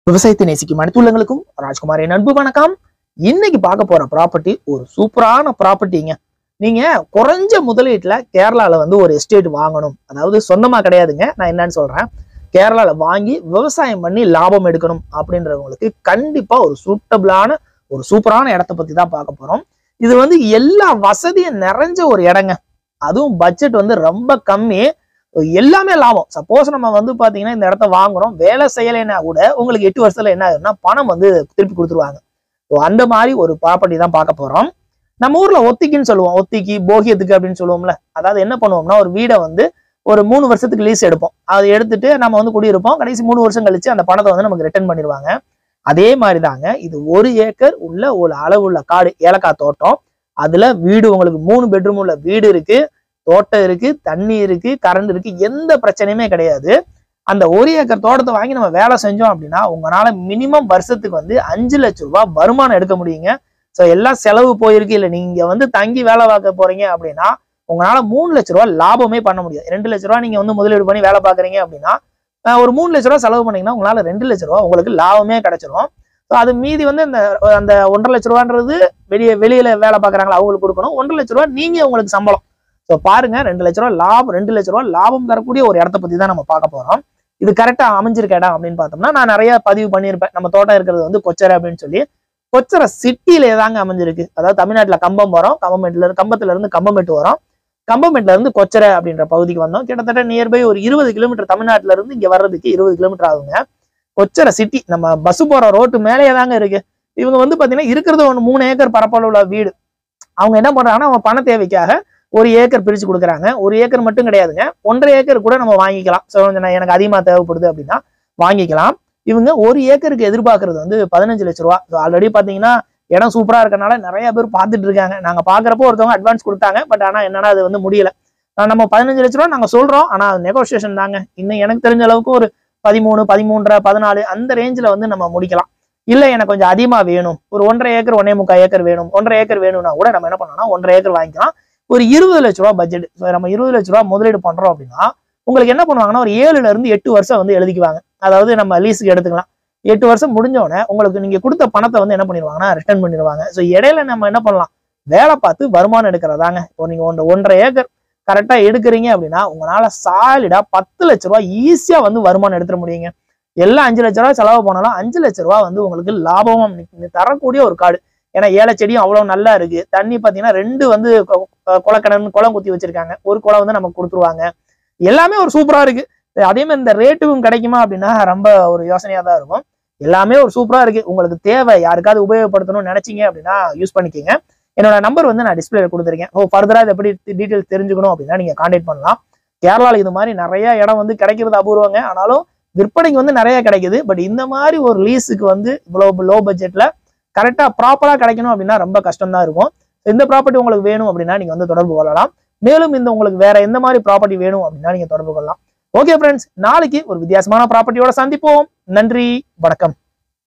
விவசாயத்தை நேசிக்கும் அனைத்துள்ளங்களுக்கும் ராஜ்குமாரின் அன்பு வணக்கம் இன்னைக்கு பார்க்க போற ப்ராப்பர்ட்டி ஒரு சூப்பரான ப்ராப்பர்ட்டிங்க நீங்க குறைஞ்ச முதலீட்டுல கேரளால வந்து ஒரு எஸ்டேட் வாங்கணும் அதாவது சொந்தமா கிடையாதுங்க நான் என்னன்னு சொல்றேன் கேரளால வாங்கி விவசாயம் பண்ணி லாபம் எடுக்கணும் அப்படின்றவங்களுக்கு கண்டிப்பா ஒரு சூட்டபிளான ஒரு சூப்பரான இடத்த பத்தி தான் பார்க்க போறோம் இது வந்து எல்லா வசதியும் நிறைஞ்ச ஒரு இடங்க அதுவும் பட்ஜெட் வந்து ரொம்ப கம்மி எல்லாமே லாபம் சப்போஸ் நம்ம வந்து பாத்தீங்கன்னா இந்த இடத்த வாங்குறோம் வேலை செய்யலைன்னா கூட உங்களுக்கு எட்டு வருஷத்துல என்ன ஆகுதுன்னா பணம் வந்து திருப்பி கொடுத்துருவாங்க ஸோ அந்த மாதிரி ஒரு ப்ராப்பர்ட்டி தான் பார்க்க போறோம் நம்ம ஊர்ல ஒத்திக்கின்னு சொல்லுவோம் ஒத்திக்கி போகியத்துக்கு அப்படின்னு சொல்லுவோம்ல அதாவது என்ன பண்ணுவோம்னா ஒரு வீடை வந்து ஒரு மூணு வருஷத்துக்கு லீஸ் எடுப்போம் அதை எடுத்துட்டு நம்ம வந்து குடியிருப்போம் கடைசி மூணு வருஷம் கழிச்சு அந்த பணத்தை வந்து நமக்கு ரிட்டர்ன் பண்ணிடுவாங்க அதே மாதிரி தாங்க இது ஒரு ஏக்கர் உள்ள ஒரு அளவுள்ள காடு ஏலக்காய் தோட்டம் அதுல வீடு உங்களுக்கு மூணு பெட்ரூம் உள்ள வீடு இருக்கு தோட்டம் இருக்கு தண்ணி இருக்கு கரண்ட் இருக்கு எந்த பிரச்சனையுமே கிடையாது அந்த ஒரு ஏக்கர் தோட்டத்தை வாங்கி நம்ம வேலை செஞ்சோம் அப்படின்னா உங்களால மினிமம் வருஷத்துக்கு வந்து அஞ்சு லட்சம் ரூபாய் வருமானம் எடுக்க முடியுங்க ஸோ எல்லாம் செலவு போயிருக்கு இல்லை நீங்க வந்து தங்கி வேலை பார்க்க போறீங்க அப்படின்னா உங்களால மூணு லட்ச ரூபாய் லாபமே பண்ண முடியாது ரெண்டு லட்ச ரூபாய் நீங்க வந்து முதலீடு பண்ணி வேலை பார்க்குறீங்க அப்படின்னா அஹ் ஒரு மூணு லட்ச ரூபாய் செலவு பண்ணீங்கன்னா உங்களால ரெண்டு லட்ச ரூபாய் உங்களுக்கு லாபமே கிடைச்சிரும் ஸோ அது மீதி வந்து இந்த அந்த ஒன்றரை லட்ச ரூபான்றது வெளியே வெளியில வேலை பார்க்குறாங்களா அவங்களுக்கு கொடுக்கணும் ஒன்றரை லட்ச ரூபாய் நீங்க உங்களுக்கு சம்பளம் ஸோ பாருங்க ரெண்டு லட்ச ரூபா லாபம் ரெண்டு லட்ச ரூபா லாபம் தரக்கூடிய ஒரு இடத்த பத்தி தான் நம்ம பார்க்க போறோம் இது கரெக்டா அமைஞ்சிருக்க இடம் அப்படின்னு பார்த்தோம்னா நான் நிறைய பதிவு பண்ணியிருப்பேன் நம்ம தோட்டம் இருக்கிறது வந்து கொச்சரை அப்படின்னு சொல்லி கொச்சரை சிட்டியில தாங்க அமைஞ்சிருக்கு அதாவது தமிழ்நாட்டுல கம்பம் வரும் கம்பமெட்ல இருந்து கம்பத்துல இருந்து கம்பமெட்டு வரும் கம்பமெட்ல இருந்து கொச்சரை அப்படின்ற பகுதிக்கு வந்தோம் கிட்டத்தட்ட நியர்பை ஒரு இருபது கிலோமீட்டர் தமிழ்நாட்டுல இருந்து இங்க வர்றதுக்கு இருபது கிலோமீட்டர் ஆகுங்க கொச்சரை சிட்டி நம்ம பஸ் போற ரோட்டு மேலேயே தாங்க இருக்கு இவங்க வந்து பாத்தீங்கன்னா இருக்கிறது ஒன்று மூணு ஏக்கர் பரப்பளவுள்ள வீடு அவங்க என்ன பண்றாங்கன்னா அவங்க பண தேவைக்காக ஒரு ஏக்கர் பிரிச்சு கொடுக்குறாங்க ஒரு ஏக்கர் மட்டும் கிடையாதுங்க ஒன்றரை ஏக்கர் கூட நம்ம வாங்கிக்கலாம் ஸோ எனக்கு அதிகமாக தேவைப்படுது அப்படின்னா வாங்கிக்கலாம் இவங்க ஒரு ஏக்கருக்கு எதிர்பார்க்கறது வந்து பதினஞ்சு லட்ச ரூபா ஆல்ரெடி பார்த்தீங்கன்னா இடம் சூப்பரா இருக்கனால நிறைய பேர் பார்த்துட்டு இருக்காங்க நாங்க பாக்குறப்போ ஒருத்தவங்க அட்வான்ஸ் கொடுத்தாங்க பட் ஆனா என்னன்னா அது வந்து முடியல ஆஹ் நம்ம பதினஞ்சு லட்ச ரூபா நாங்க சொல்றோம் ஆனா நெகோசியேஷன் தாங்க இன்னும் எனக்கு தெரிஞ்ச அளவுக்கு ஒரு பதிமூணு பதிமூன்றரை பதினாலு அந்த ரேஞ்சில் வந்து நம்ம முடிக்கலாம் இல்ல எனக்கு கொஞ்சம் அதிகமா வேணும் ஒரு ஒன்றரை ஏக்கர் ஒன்னே முக்கால் ஏக்கர் வேணும் ஒன்றரை ஏக்கர் வேணும்னா கூட நம்ம என்ன பண்ணோம்னா ஒன்றரை ஏக்கர் வாங்கிக்கலாம் ஒரு இருபது லட்ச ரூபா பட்ஜெட் நம்ம இருபது லட்ச ரூபா முதலீடு பண்றோம் அப்படின்னா உங்களுக்கு என்ன பண்ணுவாங்கன்னா ஒரு ஏழுல இருந்து எட்டு வருஷம் வந்து எழுதிக்குவாங்க அதாவது நம்ம லீஸுக்கு எடுத்துக்கலாம் எட்டு வருஷம் முடிஞ்ச உடனே உங்களுக்கு நீங்க கொடுத்த பணத்தை வந்து என்ன பண்ணிடுவாங்கன்னா ரிட்டர்ன் பண்ணிடுவாங்க ஸோ இடையில நம்ம என்ன பண்ணலாம் வேலை பார்த்து வருமானம் எடுக்கிறதாங்க இப்போ நீங்க ஒன்று ஒன்றரை ஏக்கர் கரெக்டா எடுக்கிறீங்க அப்படின்னா உங்களால சாலிடா பத்து லட்ச ரூபாய் ஈஸியா வந்து வருமானம் எடுத்துட முடியுங்க எல்லாம் அஞ்சு லட்ச ரூபாய் செலவு போனாலும் அஞ்சு லட்ச ரூபாய் வந்து உங்களுக்கு லாபமும் தரக்கூடிய ஒரு காடு ஏன்னா ஏழை செடியும் அவ்வளவு நல்லா இருக்கு தண்ணி பாத்தீங்கன்னா ரெண்டு வந்து கொ- கொ- குளக்கிணறு குளம் குத்தி வச்சிருக்காங்க ஒரு குளம் வந்து நமக்கு கொடுத்துருவாங்க எல்லாமே ஒரு சூப்பரா இருக்கு அதே மாதிரி இந்த ரேட்டுக்கும் கிடைக்குமா அப்படின்னா ரொம்ப ஒரு யோசனையா தான் இருக்கும் எல்லாமே ஒரு சூப்பரா இருக்கு உங்களுக்கு தேவை யாருக்காவது உபயோகப்படுத்தணும்னு நினைச்சீங்க அப்படின்னா யூஸ் பண்ணிக்கோங்க என்னோட நம்பர் வந்து நான் டிஸ்பிளேல கொடுத்துருக்கேன் ஓ ஃபர்தரா இதை எப்படி டீட்டெயில்ஸ் தெரிஞ்சுக்கணும் அப்படின்னா நீங்க கான்டாக்ட் பண்ணலாம் கேரளால இது மாதிரி நிறைய இடம் வந்து கிடைக்கிறது அபூர்வங்க ஆனாலும் விற்பனைக்கு வந்து நிறைய கிடைக்குது பட் இந்த மாதிரி ஒரு லீஸுக்கு வந்து இவ்வளவு லோ பட்ஜெட்ல கரெக்டா ப்ராப்பரா கிடைக்கணும் அப்படின்னா ரொம்ப கஷ்டம் தான் இருக்கும் இந்த ப்ராப்பர்ட்டி உங்களுக்கு வேணும் அப்படின்னா நீங்க வந்து தொடர்பு கொள்ளலாம் மேலும் இந்த உங்களுக்கு வேற எந்த மாதிரி ப்ராப்பர்ட்டி வேணும் அப்படின்னா நீங்க தொடர்பு கொள்ளலாம் ஓகே ஃப்ரெண்ட்ஸ் நாளைக்கு ஒரு வித்தியாசமான ப்ராப்பர்ட்டியோட சந்திப்போம் நன்றி வணக்கம்